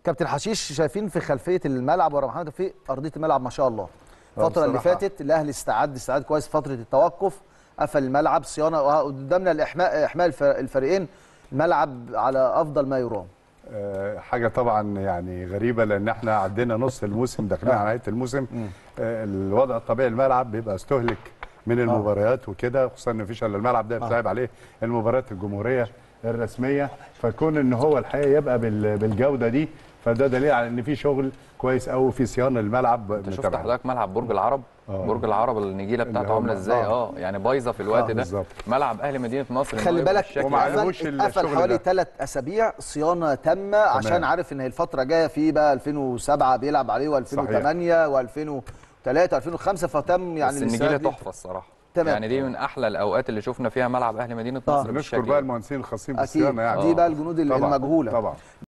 كابتن حشيش شايفين في خلفيه الملعب ورا محمد في ارضيه الملعب ما شاء الله الفتره اللي بصراحة. فاتت الاهلي استعد استعد كويس فتره التوقف قفل الملعب صيانه وقدامنا الاحماء احماء الف- الفريقين الملعب على افضل ما يرام آه، حاجه طبعا يعني غريبه لان احنا عدينا نص الموسم داخلين على نهايه الموسم آه، الوضع الطبيعي الملعب بيبقى استهلك من المباريات وكده خصوصا ان مفيش الا الملعب ده بتلعب عليه المباريات الجمهوريه الرسميه فكون ان هو الحقيقه يبقى بال- بالجوده دي فده دليل على ان في شغل كويس قوي في صيانه الملعب انت شفت متابعة. حضرتك ملعب برج العرب آه. برج العرب النجيله اللي بتاعته هو- عامله ازاي آه. اه يعني بايظه في الوقت آه، ده بالظبط. ملعب اهلي مدينه نصر إن هو خلي يبقى بالك بالشكل وما ده. عليهوش اتقفل الشغل اتقفل حوالي ده. ثلاث اسابيع صيانه تامه عشان عارف ان هي الفتره جايه في بقى 2007 بيلعب عليه و2008 و2003 و2005 فتم يعني بس النجيله الاستعداد دي. تحفه الصراحه تمام. يعني دي من احلى الاوقات اللي شفنا فيها ملعب اهلي مدينه آه. نصر نشكر بالشكل بقى ده. المهندسين الخاصين اكيد بالصيانه يعني دي بقى الجنود طبعا المجهوله طبعا